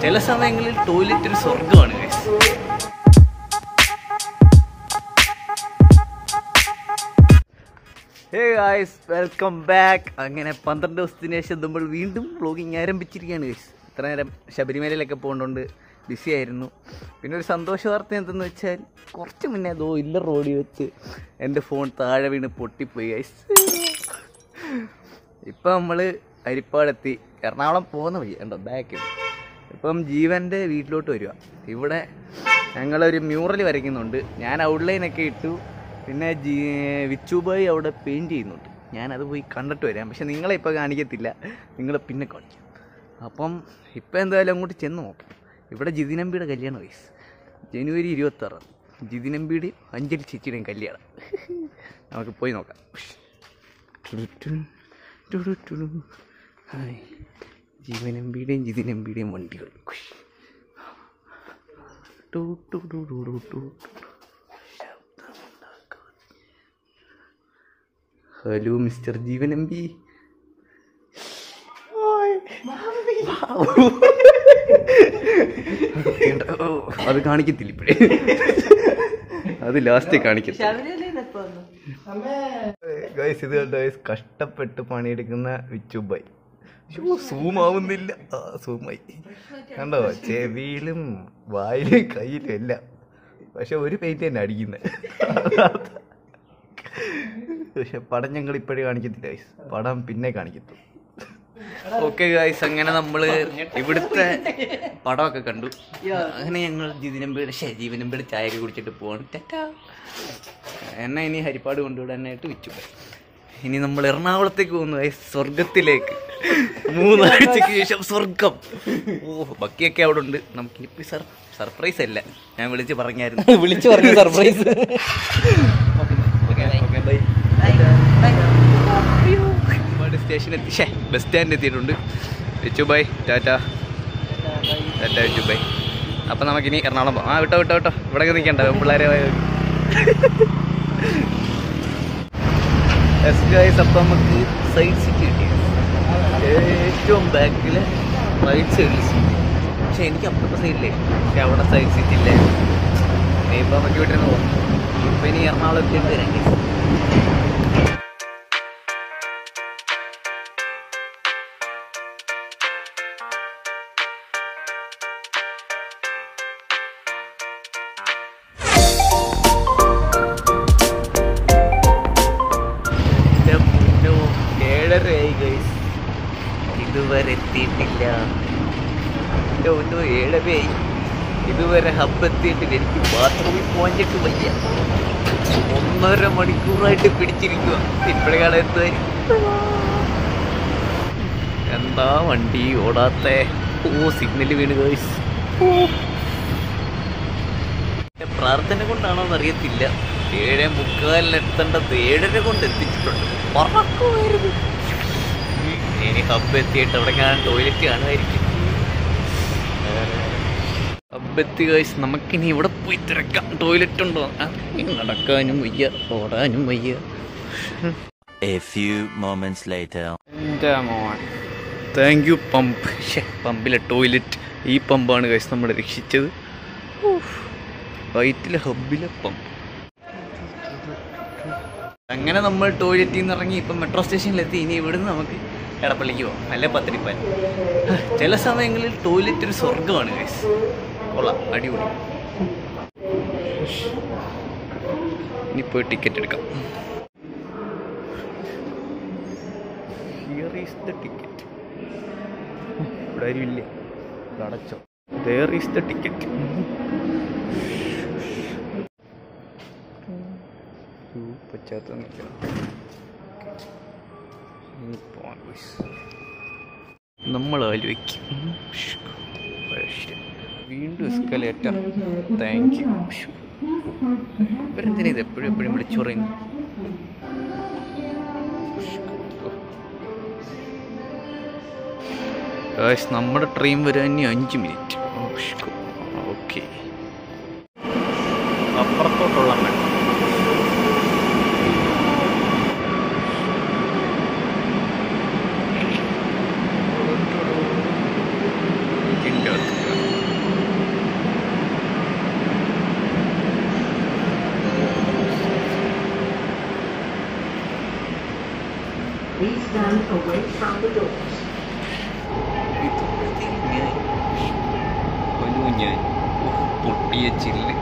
ചില സമയങ്ങളിൽ ടോയ്ലറ്റ് ഒരു സ്വർഗമാണ് guys. Hey guys welcome back അങ്ങനെ പന്ത്രണ്ട് ദിവസത്തിന് ശേഷം നമ്മൾ വീണ്ടും വ്ളോഗിങ് ആരംഭിച്ചിരിക്കുകയാണ് ഗൈസ് ഇത്ര നേരം ശബരിമലയിലൊക്കെ പോകുന്നതുകൊണ്ട് ബിസി ആയിരുന്നു പിന്നെ ഒരു സന്തോഷ വാർത്ത എന്തെന്ന് വെച്ചാൽ കുറച്ച് മുന്നേ അതോ ഇല്ല റോഡിൽ വെച്ച് എൻ്റെ ഫോൺ താഴെ വീണ് പൊട്ടിപ്പോയി ഗൈസ് ഇപ്പം നമ്മൾ അരിപ്പാടെത്തി എറണാകുളം പോകുന്ന വഴി ഉണ്ടോ ബാക്കിൽ ഇപ്പം ജീവൻ്റെ വീട്ടിലോട്ട് വരിക ഇവിടെ ഞങ്ങളൊരു മ്യൂറൽ വരയ്ക്കുന്നുണ്ട് ഞാൻ ഔട്ട്ലൈനൊക്കെ ഇട്ടു പിന്നെ ജി വിച്ചുബായി അവിടെ പെയിൻറ് ചെയ്യുന്നുണ്ട് ഞാനത് പോയി കണ്ടിട്ട് വരാം പക്ഷെ നിങ്ങളെ ഇപ്പോൾ കാണിക്കത്തില്ല നിങ്ങളെ പിന്നെ കാണിക്കാം അപ്പം ഇപ്പം എന്തായാലും അങ്ങോട്ട് ചെന്ന് നോക്കാം ഇവിടെ ജിതിനമ്പിയുടെ കല്യാണം വയസ്സ് ജനുവരി ഇരുപത്താറാണ് ജിതിനമ്പിയുടെയും അഞ്ജലി ചേച്ചിയുടെയും കല്യാണം നമുക്ക് പോയി നോക്കാം ടുടുടും, ടുടുടും. ഹായ് ജീവനമ്പിയുടെയും ജിതിനമ്പിയുടെയും വണ്ടികൾ ഉഷ്. ടു ടു ടു ടു ടു ടു. ശബ്ദമുണ്ടാക്കാതെ. ഹലോ മിസ്റ്റർ ജീവനമ്പി ഓ, അത് കാണിക്കത്തില്ല ഇപ്പോഴേ അത് ലാസ്റ്റ് കാണിക്കത്തില്ല ഗൈസ് ഇത് കണ്ടോ ഗൈസ് കഷ്ടപ്പെട്ട് പണിയെടുക്കുന്ന വിച്ചുബായി സൂം ആവുന്നില്ല ആ സൂമായി കണ്ടോ ചെവിയിലും വായിലും കയ്യിലും എല്ലാം പക്ഷെ ഒരു പെയിന്റ് തന്നെ അടിക്കുന്നത് പക്ഷെ പടം ഞങ്ങൾ ഇപ്പോഴേ കാണിക്കത്തില്ല ഗൈസ് പടം പിന്നെ കാണിക്കത്തു ഓക്കെ ഗൈസ് അങ്ങനെ നമ്മള് ഇവിടുത്തെ പടമൊക്കെ കണ്ടു അങ്ങനെ ഞങ്ങൾ ജിതിനമ്പിയുടെ ശേ ജീവനമ്പിയുടെ ചായയൊക്കെ കുടിച്ചിട്ട് പോവാണ് ടാറ്റാ എന്നെ ഇനി ഹരിപ്പാട് കൊണ്ടുവിടാനായിട്ട് വെച്ചു ഇനി നമ്മൾ എറണാകുളത്തേക്ക് പോകുന്നു guys. സ്വർഗത്തിലേക്ക് മൂന്നാഴ്ചക്ക് ശേഷം സ്വർഗം ഓ ബാക്കിയൊക്കെ അവിടെ ഉണ്ട് നമുക്കിനി പോയി സർ സർപ്രൈസ് അല്ല ഞാൻ വിളിച്ച് പറഞ്ഞായിരുന്നു വിളിച്ചു പറഞ്ഞു സർപ്രൈസ് ഒരുപാട് സ്റ്റേഷൻ എത്തി ഷേ ബസ് സ്റ്റാൻഡ് എത്തിയിട്ടുണ്ട് വെച്ചു ബൈ ടാറ്റ ടാറ്റ വെച്ചു ബൈ അപ്പം നമുക്കിനി എറണാകുളം പോകാം ആ വിട്ടോ വിട്ടോ വിട്ടോ ഇവിടെ നിൽക്കണ്ട പിള്ളേരെ എസ് ഗൈസ് അപ്പം നമുക്ക് സൈഡ് സീറ്റ് കിട്ടി ഏറ്റവും ബാക്കിൽ റൈറ്റ് സൈഡിൽ സീറ്റ് പക്ഷെ എനിക്ക് അപ്പുറത്തെ സൈഡിലേ പക്ഷെ അവിടെ സൈഡ് സീറ്റ് ഇല്ലേ ഇനിയിപ്പോൾ നമുക്ക് വീട്ടിൽ നിന്ന് പോകും ഇപ്പം ഇനി എറണാകുളം എത്തിയിട്ട് വരാം guys. എൻ്റെ പൊന്നോ, ഏഴരയായി ഗൈസ് ഇതുവരെ എത്തിയിട്ടില്ല എൻ്റെ ഒന്നോ ഏഴരയായി ഇതുവരെ ഹബ്ബ് എത്തിയിട്ടില്ല എനിക്ക് ബാത്റൂമിൽ പോഞ്ഞിട്ട് വയ്യ ഒന്നര മണിക്കൂറായിട്ട് പിടിച്ചിരിക്കുക ഇപ്പോഴേക്കാണ് എത്തുമായിരിക്കും എന്താ വണ്ടി ഓടാത്ത ഓ സിഗ്നൽ വീണ് ഗൈസ് പ്രാർത്ഥന കൊണ്ടാണോ എന്നറിയത്തില്ല ഏഴ് മുക്കാലിന് എത്തേണ്ടത് ഏഴര കൊണ്ട് എത്തിച്ചിട്ടുണ്ട് പറക്കുമായിരുന്നു ഇനി ഹബ്ബ് എത്തിയിട്ട് അവിടെ ഞാൻ ടോയ്ലറ്റ് കാണുമായിരിക്കും ഹബ്ബ് എത്തി കഴിച്ച് നമുക്കിനി ഇവിടെ പോയി തിരക്കാം ടോയ്ലറ്റ് ഉണ്ടോ ആ, ഇനി നടക്കാനും വയ്യ ഓടാനും വയ്യ A few moments later. എൻ്റെ മോൻ താങ്ക് യു പമ്പ് പമ്പിലെ ടോയ്ലറ്റ് ഈ പമ്പാണ് കഴിച്ച് നമ്മളെ രക്ഷിച്ചത് വൈറ്റിലെ ഹബിലെ പമ്പ് അങ്ങനെ നമ്മൾ ടോയ്ലറ്റിൽ നിന്ന് ഇറങ്ങി ഇപ്പം മെട്രോ സ്റ്റേഷനിലെത്തി ഇനി ഇവിടുന്ന് നമുക്ക് എടപ്പള്ളിക്ക് പോകാം അല്ലെ പത്തിരിപ്പാൻ ചില സമയങ്ങളിൽ ടോയ്ലറ്റ് ഒരു സ്വർഗമാണ് ഗൈസ് കൊള്ളാം അടിപൊളി ഇനി പോയി ടിക്കറ്റ് എടുക്കാം ഹിയർ ഈസ് ദ ടിക്കറ്റ് ഇവിടെ ആരും ഇല്ലേ ഇത് അടച്ചോ ദർ ഈസ് ദ ടിക്കറ്റ് പശ്ചാത്തലമില്ല ഇനി പോവാൻ boys. നമ്മൾ ആലോചിക്കും പക്ഷേ വീണ്ടും എസ്കലേറ്റർ താങ്ക് യു ഇവരെന്തിനാ ഇത് എപ്പോഴും എപ്പോഴും വിളിച്ചു പറയുന്നു ഗായ്സ് നമ്മുടെ ട്രെയിൻ വരാൻ ഇനി അഞ്ച് മിനിറ്റ് ഓക്കെ അപ്പുറത്തോട്ടുള്ള മഴ ഇതിൻ്റെ അകത്ത് one away from the doors. ഞാൻ പൊട്ടിയ ചില്ല്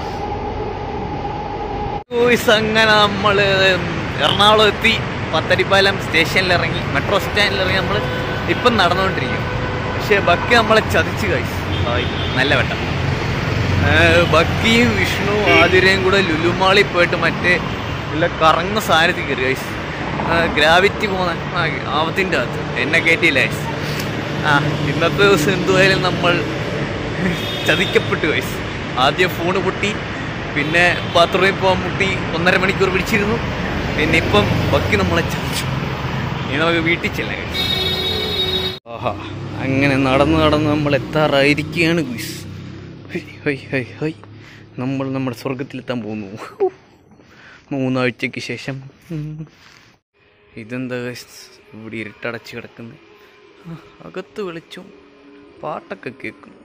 ഗൂയ്സ് അങ്ങനെ നമ്മൾ എറണാകുളം എത്തി പത്തടിപ്പാലം സ്റ്റേഷനിൽ ഇറങ്ങി മെട്രോ സ്റ്റാൻഡിൽ ഇറങ്ങി നമ്മൾ ഇപ്പം നടന്നുകൊണ്ടിരിക്കും പക്ഷേ ബക്കി നമ്മളെ ചതിച്ച് കഴിച്ചു നല്ല വെട്ടം ഏഹ് ബക്കിയും വിഷ്ണു ആതിരയും കൂടെ ലുലുമാളിൽ പോയിട്ട് മറ്റേ ഇല്ല കറങ്ങുന്ന സാധനത്തിൽ കയറി ഗൈസ് ഗ്രാവിറ്റി പോകുന്ന ആവത്തിൻ്റെ അകത്ത് എന്നെ കയറ്റിയില്ല ഗൈസ് ആ ഇന്നത്തെ ദിവസം എന്തുവായാലും നമ്മൾ ചതിക്കപ്പെട്ടു ഗൈസ് ആദ്യം ഫോണ് പൊട്ടി പിന്നെ ബാത്റൂമിൽ പോകാൻ മുട്ടി ഒന്നര മണിക്കൂർ പിടിച്ചിരുന്നു പിന്നെ ഇപ്പം ബക്കി നമ്മളെ ചതിച്ചു ഇനി നമുക്ക് വീട്ടിൽ ചെല്ലാം ഗൈസ് ആഹാ അങ്ങനെ നടന്ന് നടന്ന് നമ്മൾ എത്താറായിരിക്കുകയാണ് guys hi hi hi hi നമ്മൾ നമ്മുടെ സ്വർഗത്തിലെത്താൻ പോകുന്നു ഹൂ. മൂന്നാഴ്ചയ്ക്ക് ശേഷം ഉം. ഇതെന്താ guys? ഇവിടെ ഇരുട്ടടച്ച് കിടക്കുന്നത് ആ, അകത്ത് വെളിച്ചം പാട്ടൊക്കെ കേൾക്കുന്നു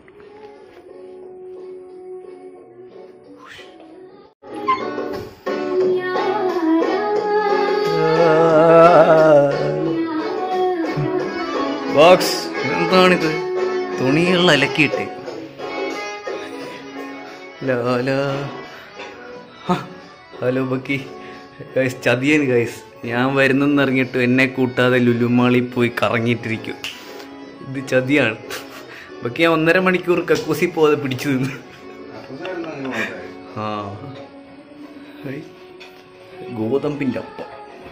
ബോക്സ് എന്താണിത് തുണികൾ അലക്കിയിട്ടേ ലാല ഹലോ ബക്കി ഗൈസ് ചതിയൻ ഗൈസ് ഞാൻ വരുന്നെന്ന് ഇറങ്ങിയിട്ട് എന്നെ കൂട്ടാതെ ലുലുമാളിൽ പോയി കറങ്ങിയിട്ടിരിക്കും ഇത് ചതിയാണ് ബക്കി ഞാൻ ഒന്നര മണിക്കൂർ കക്കൂസി പോകാതെ പിടിച്ചു നിന്ന് ആ ഹൈ. ഗോതമ്പിൻ്റെ അപ്പം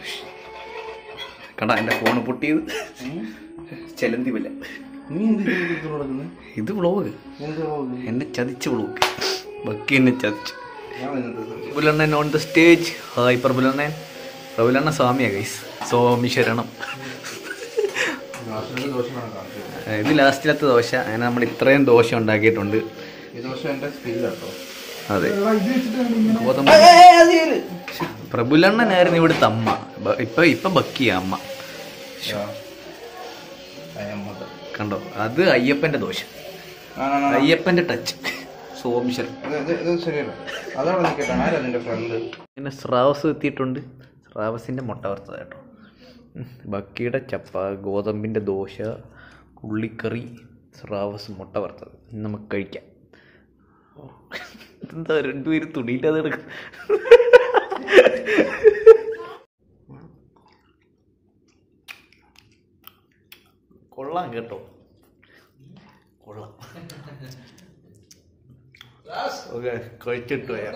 കണ്ട എൻ്റെ ഫോൺ പൊട്ടിയത് ചെലന്തി വല്ല നീ എന്ത് ചെയ്തിട്ട് നടക്കുന്നത് ഇത് വ്ളോഗ് എന്ത് പോകുന്നു എന്നെ ചതിച്ച വ്ളോഗ് ബക്കി എന്നെ ചതിച്ചു ഞാൻ വന്നിട്ട് Prabulannan on the stage hi Prabulannan Prabulanna സ്വാമിയാ ഗൈസ് സ്വാമി ശരണം നാട്ടിലെ ദോഷമാണ് കാണിച്ചത് ഇത് ലാസ്റ്റിലത്തെ ദോശ അങ്ങനെ നമ്മൾ ഇത്രയും ദോശ ഉണ്ടാക്കിയിട്ടുണ്ട് ഈ ദോഷം എൻ്റെ സ്കില്ലാട്ടോ അതെ ഗോതമ്പ് പ്രബുലണ്ണനായിരുന്നു ഇവിടുത്തെ അമ്മ ബ- ഇപ്പൊ ഇപ്പൊ ബക്കിയ അമ്മ കണ്ടോ അത് അയ്യപ്പന്റെ ദോശ അയ്യപ്പന്റെ ടച്ച് സ്വാമി ശരണം ഇത് ശരിയല്ല അതവിടെ നിൽക്കട്ടെ ആരാ നിന്റെ ഫ്രണ്ട് പിന്നെ സ്രാവസ് എത്തിയിട്ടുണ്ട് സ്രാവസിൻ്റെ മുട്ട വറുത്തത് കേട്ടോ ഉം. ബക്കിയുടെ ചപ്പ ഗോതമ്പിൻ്റെ ദോശ ഉള്ളിക്കറി സ്രാവസ് മുട്ട വറുത്തത് ഇനി നമുക്ക് കഴിക്കാം ഓ, ഇതെന്താ രണ്ടുപേരും തുണിയിട്ട് അത് എടുക്കും കൊള്ളാം കേട്ടോ കൊള്ളാം ഓക്കെ കഴിച്ചിട്ട് വരാം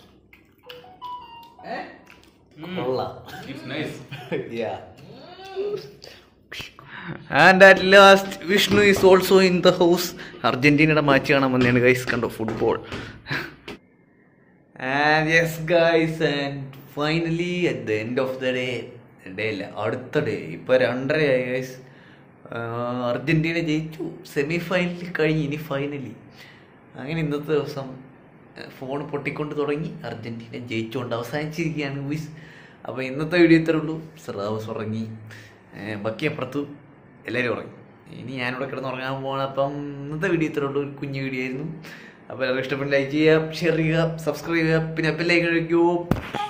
കൊള്ളാം yeah and at last Vishnu is also in the house അർജന്റീനയുടെ മാച്ച് കാണാൻ വന്നതാണ് ഗൈസ് കണ്ടോ football and yes guys and finally at the end of the day day അല്ല അടുത്ത ഡേ ഇപ്പോൾ രണ്ടരയായി ഗൈസ് അർജന്റീന ജയിച്ചു സെമി ഫൈനലിൽ കഴിഞ്ഞ് ഇനി ഫൈനലി അങ്ങനെ ഇന്നത്തെ ദിവസം ഫോൺ പൊട്ടിക്കൊണ്ട് തുടങ്ങി അർജന്റീന ജയിച്ചുകൊണ്ട് അവസാനിച്ചിരിക്കുകയാണ് ഗുയിസ് അപ്പോൾ ഇന്നത്തെ വീഡിയോ ഇത്രേ ഉള്ളൂ സ്രാവസ് ഉറങ്ങി ഏഹ് ബാക്കി അപ്പുറത്തു എല്ലാവരും ഉറങ്ങി ഇനി ഞാനിവിടെ കിടന്ന് ഉറങ്ങാൻ പോകണം അപ്പം ഇന്നത്തെ വീഡിയോ ഇത്രേ ഉള്ളൂ ഒരു കുഞ്ഞു വീഡിയോ ആയിരുന്നു അപ്പോൾ എല്ലാവർക്കും ഇഷ്ടപ്പെട്ട് ലൈക്ക് ചെയ്യുക ഷെയർ ചെയ്യുക സബ്സ്ക്രൈബ് ചെയ്യുക പിന്നെ അപ്പം ലൈക്ക് കഴിക്കുമോ